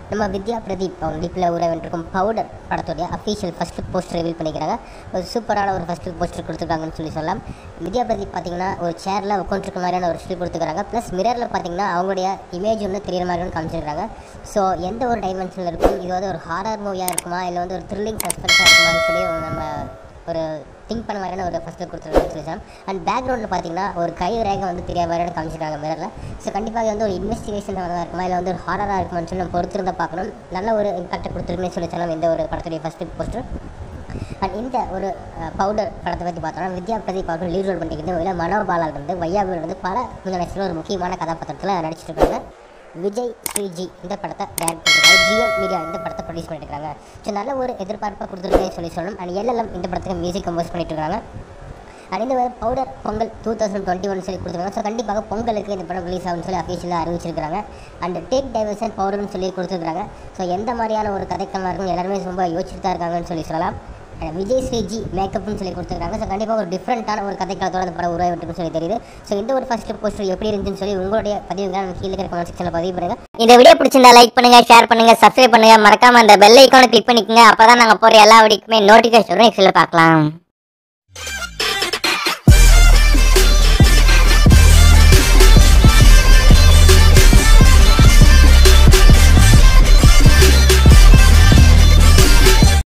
நம்ம வித்யா பிரதீப் அவங்க லிப்பில் உறவென்றிருக்கும் பவுடர் படத்துடைய official first look poster reveal பண்ணிக்கிறாங்க ஒரு சூப்பரான ஒரு ஃபஸ்ட் லுக் போஸ்டர் கொடுத்துருக்காங்கன்னு சொல்லி சொல்லலாம் வித்யா பிரதீப் பார்த்தீங்கன்னா ஒரு சேரில் உட்காந்துருக்க மாதிரியான ஒரு ஸ்டில் கொடுத்துருக்காங்க ப்ளஸ் மிரரில் பார்த்தீங்கன்னா அவங்களுடைய இமேஜ் ஒன்று தெரியுற மாதிரி ஒன்று காமிச்சிருக்காங்க ஸோ எந்த ஒரு டைமென்ஷனில் இருக்கும் இது வந்து ஒரு ஹாரர் மூவியாக இருக்குமா இல்லை வந்து ஒரு த்ரில்லிங் சஸ்பென்ஸாக இருக்குமான்னு சொல்லி நம்ம ஒரு திங்க் பண்ண மாதிரியான ஒரு ஃபஸ்ட்டு கொடுத்துருக்காங்க சொல்லி சொல்லலாம் அண்ட் பேக்ரவுண்டில் பார்த்தீங்கன்னா ஒரு கை ரேகை வந்து தெரியாத மாதிரியான காமிச்சிருக்காங்க மிரரில் ஸோ கண்டிப்பாக இது வந்து ஒரு இன்வெஸ்டிகேஷன் தான் இருக்குமா இல்லை வந்து ஒரு ஹாரராக இருக்குமான்னு சொல்லி நம்ம பொறுத்திருந்தா பார்க்கணும் நல்ல ஒரு இம்பாக்டை கொடுத்துருக்குன்னு சொல்லி சொல்லலாம் இந்த ஒரு படத்துடைய ஃபஸ்ட்டு போஸ்டர் அண்ட் இந்த ஒரு பவுடர் படத்தை பற்றி பார்த்தோம்னா வித்யா பிரதீப் அவர்கள் லீட் ரோல் பண்ணிக்கிறது இல்லை மனோபாலால் வந்து வையாவில் வந்து பல முன்னணியில் ஒரு முக்கியமான கதாபாத்திரத்தில் நடிச்சிட்டு இருக்காங்க விஜய் ஸ்ரீஜி இந்த படத்தை டேரக்ட் பண்ணிருக்காங்க ஜிஎம் மீடியா இந்த படத்தை ப்ரொடியூஸ் பண்ணிருக்காங்க ஸோ நல்ல ஒரு எதிர்பார்ப்பை கொடுத்துருக்கேன்னு சொல்லி சொல்லணும் அண்ட் எல்எல்எம் இந்த படத்துக்கு மியூசிக் கம்போஸ் பண்ணிட்டு இருக்காங்க அண்ட் இந்த powder Pongal two thousand twenty one சொல்லி கொடுத்துருக்காங்க ஸோ கண்டிப்பாக பொங்கலுக்கு இந்த படம் ரிலீஸ் ஆகும்னு சொல்லி அஃபீஷியலாக அறிவிச்சிருக்காங்க அண்ட் டேக் டைவர்ஷன் பவுடர்னு சொல்லி கொடுத்துருக்காங்க ஸோ எந்த மாதிரியான ஒரு கதைக்களமாக இருக்கும் எல்லாருமே ரொம்ப யோசிச்சுட்டு தான் இருக்காங்கன்னு சொல்லி சொல்லலாம் அண்ட் விஜய் ஸ்ரீஜி மேக்கப்னு சொல்லி கொடுத்துருக்காங்க ஸோ கண்டிப்பாக ஒரு டிஃப்ரெண்ட்டான ஒரு கதைக்களத்தோட அந்த படம் உருவாகிட்டுன்னு சொல்லி தெரியுது ஸோ இந்த ஒரு ஃபர்ஸ்ட் போஸ்டர் எப்படி இருந்துச்சுன்னு சொல்லி உங்களுடைய பதிவுகளை நம்ம கீழே இருக்கிற கமெண்ட் செக்ஷனில் பதிவு பண்ணுங்க இந்த வீடியோ பிடிச்சிருந்தா லைக் பண்ணுங்க ஷேர் பண்ணுங்க சப்ஸ்கிரைப் பண்ணுங்க மறக்காம அந்த பெல் ஐக்கானை கிளிக் பண்ணிக்கங்க அப்பதான் நாங்க போற எல்லா வீடியோக்குமே நோட்டிஃபிகேஷன் வரும் எக்ஸில் பார்க்கலாம்